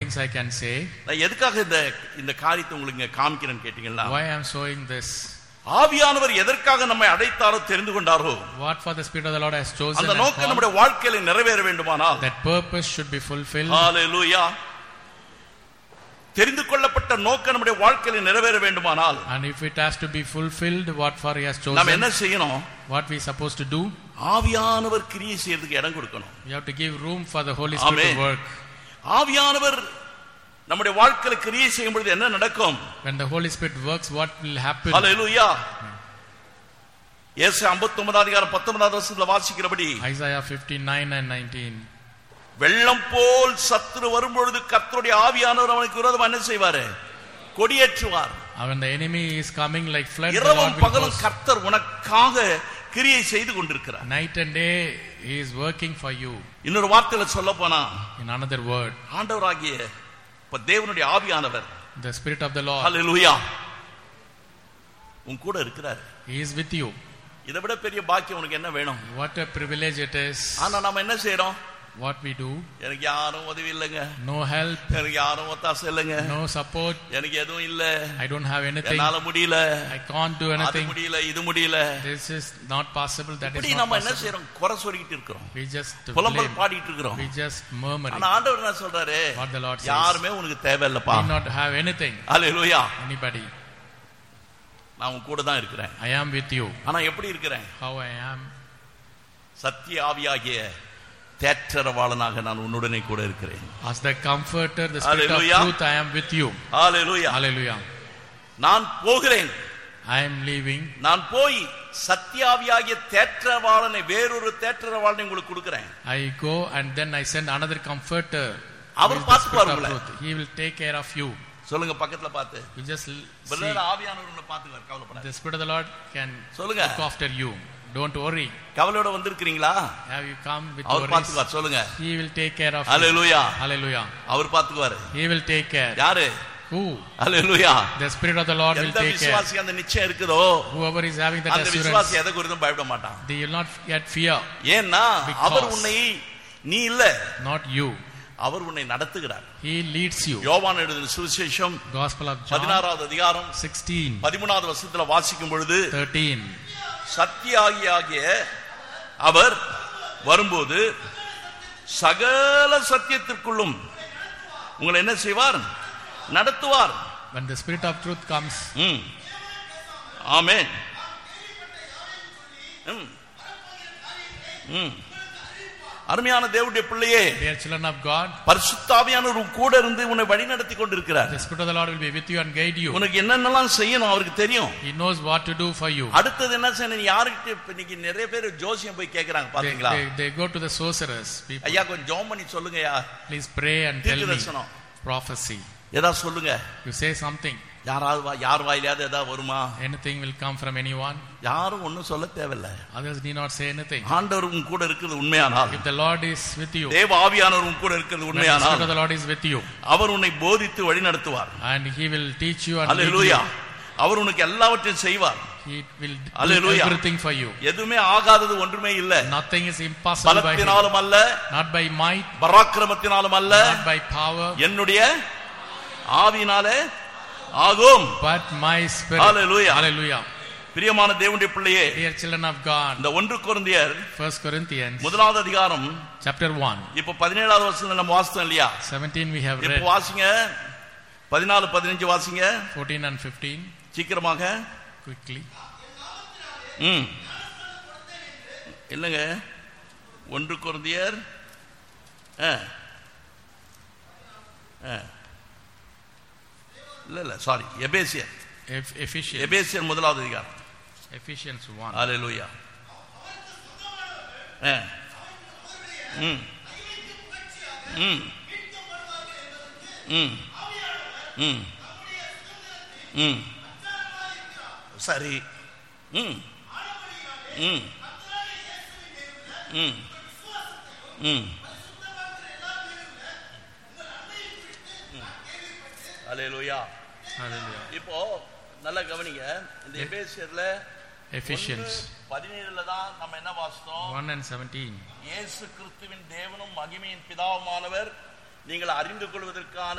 things I can say. நான் எதுக்காக இந்த இந்த காரியத்தை உங்களுக்கு இங்க காமிக்கிறேன்னு கேட்டீங்களா Why I am showing this? ஆவியானவர் எதற்காக நம்மை அடைத்தாரோ தெரிந்து கொண்டாரோ What for the Spirit of the Lord has chosen அந்த and நோக்கம் called, நம்முடைய வாழ்க்கையில நிறைவேற வேண்டுமானால் that purpose should be fulfilled. ஹalleluya தெரிந்து கொள்ளப்பட்ட நோக்கம் நம்முடைய வாழ்க்கையில நிறைவேற வேண்டுமானால் And if it has to be fulfilled, what for He has நம்ம என்ன chosen, செய்யணும் what we supposed to do, ஆவியானவர் கிரியை செய்யறதுக்கு இடம் கொடுக்கணும் we have to give room for the Holy Spirit Amen. to work. ஆவியானவர் நம்முடைய வாழ்க்கையில கிரியை செய்யும் பொழுது என்ன நடக்கும் When the Holy Spirit works, what will happen? ஹalleluya இயேசு 59 அதிகாரம் 19வது வசனத்துல வாசிக்கிறபடி Isaiah 59 and 19. வெள்ளம் போல் சத்துரு வரும்பொழுது கர்த்தருடைய ஆவியானவர் அவனுக்கு விரோதமா என்ன செய்வாரு கொடியேற்றுவார் And When the enemy is coming like flood, the இரவும் Lord will பகலும் host. கர்த்தர் உனக்காக கிரியை செய்து கொண்டிருக்கிறார் Night and day, He is working for you. இன்னொரு வார்த்தையில சொல்ல போனா In another word, ஆண்டவராகிய இப்ப தேவனுடைய ஆவியானவர் the Spirit of the Lord, ஹalleluya உன் கூட இருக்கிறார் He is with you. இதை விட பெரிய பாக்கியம் உனக்கு என்ன வேணும் What a privilege it is. ஆனா நம்ம என்ன செய்யறோம் What we do, எனக்கு யாரும் உதவி இல்லைங்க no help, எனக்கு யாரும் ஒத்தாசை இல்லைங்க no support. எனக்கு எதுவும் இல்ல I don't have anything. என்னால முடியல I can't do அது anything. முடியல இது முடியல This is not possible. That இப்படி is not நம்ம என்ன possible. செய்யறோம் குறை சொல்லிக்கிட்டு இருக்கிறோம் We just புலம்பல் blame. பாடிட்டு இருக்கிறோம் We just murmur. ஆனா ஆண்டவர் என்ன சொல்றாரு What the Lord says. யாருமே உனக்கு தேவையில்லப்பா We not have anything. Hallelujah Anybody. நான் உன் கூட தான் இருக்கிறேன் I am with you. ஆனா எப்படி இருக்கிறேன் How I am. சத்திய ஆவியாகிய தேற்றரவாளனாக நான் உன்னுடனே கூட இருக்கிறேன் As the comforter, the spirit Hallelujah. of truth, I am with you. Hallelujah Hallelujah. நான் போகிறேன் I am leaving. நான் போய் சத்தியாவியாகிய தேற்றரவாளனை வேறொரு தேற்றரவாளனை உங்களுக்கு கொடுக்கிறேன் I go and then I send another comforter. Our who is the பார்த்துப்பார் spirit of உங்களை. truth. He will take care of you. சொல்லுங்க பக்கத்துல பார்த்து You just l- see. Brother ஆவியானவர் உன்னை பார்த்துக்குவார் கவலைப்படாத The spirit of the Lord can சொல்லுங்க. look after you. Don't worry. கவலையோட வந்திருக்கிறீங்களா Have you come with our worries? பார்த்துக்குவார் சொல்லுங்க He will take care of you. Hallelujah Hallelujah. Our பார்த்துக்குவாரு He will take care. யாரு Who? Hallelujah The spirit of the Lord will எந்த take care. விசுவாசி அந்த நிச்சயம் இருக்குதோ Whoever is having that அந்த assurance, விசுவாசி எதை குறித்தும் பயப்பட மாட்டான் they will not get fear. ஏன்னா Because- அவர் உன்னை நீ இல்ல Not you. அவர் உன்னை நடத்துகிறார் He leads you. யோவான் எழுதின சுவிசேஷம் Gospel of John பதினாறாவது அதிகாரம் 16, பதிமூணாவது வருஷத்துல வாசிக்கும் பொழுது 13. சத்தியாகியாகிய அவர் வரும்போது சகல சத்தியத்திற்குள்ளும் உங்களை என்ன செய்வார் நடத்துவார் When the spirit of truth comes, ம். ஆமென் ம். ம். அருமையான தேவனுடைய பிள்ளையே dear children of God, பரிசுத்தாவியானவர் உன் கூட இருந்து உன்னை வழி நடத்தி கொண்டிருக்கிறார் the spirit of the Lord will be with you and guide you. உனக்கு என்னென்னலாம் செய்யணும் அவருக்கு தெரியும் He knows what to do for you. அடுத்தது என்ன செய்யணும் யாருக்கிட்ட இப்ப இன்னைக்கு நிறைய பேர் ஜோசியம் போய் கேக்குறாங்க They, பாத்தீங்களா they, they go to the sorcerers. People, ஐயா கொஞ்சம் ஜோம் பண்ணி சொல்லுங்கய்யா please pray and tell தீர்க்க me தரிசனம் prophecy. ஏதாவது சொல்லுங்க You say something. யாராவது வா- யார் வாயிலாவது ஏதாவது வருமா Anything will come from anyone. யாரும் ஒண்ணும் சொல்ல தேவையில்ல Others need not say anything. ஆண்டவர் உன் கூட இருக்கிறது உண்மையானால் If the Lord is with you, தேவ ஆவியானவர் உன் கூட இருக்கிறது when the spirit உண்மையானால் of the Lord is with you, அவர் உன்னை போதித்து வழி நடத்துவார் and He will teach you and lead hallelujah you. அவர் உனக்கு எல்லாவற்றையும் செய்வார் He will do Hallelujah. everything for you. எதுவுமே ஆகாதது ஒன்றுமே இல்ல Nothing is impossible by Him. பலத்தினாலும் அல்ல Not by might, பராக்கிரமத்தினாலும் அல்ல not by power, என்னுடைய ஆவியினாலே ஆகும் but my spirit. Hallelujah. Hallelujah. பிரியமான தேவனுடைய பிள்ளையே Dear children of God, இந்த ஒன்று குருந்தியர் First Corinthians முதலாவது அதிகாரம் chapter 1, இப்ப பதினேழாவது வருஷம் நம்ம வாசித்தோம் இல்லையா 17 we have இப்ப read, வாசிங்க பதினாலு பதினஞ்சு வாசிங்க 14 and 15, சீக்கிரமாக quickly. ம் இல்லைங்க ஒன்று குருந்தியர் ஆ. ஆ. இல்ல இல்ல சாரி எபேசியர் Eph- Ephesians, எபேசியர் முதலாவது அதிகாரம் Ephesians 1. ஹalleluya ஆ. ம் ம் ம் ம் ம் சரி ம் ம் ம் ம் ஹalleluya Hallelujah. இப்போ நல்லா கவனிங்க இந்த எபேசியர்ல Ephesians பதினேழுல தான் நம்ம என்ன வாசித்தோம் 1 and 17. இயேசு கிறிஸ்துவின் தேவனும் மகிமையின் பிதாவுமானவர் நீங்கள் அறிந்து கொள்வதற்கான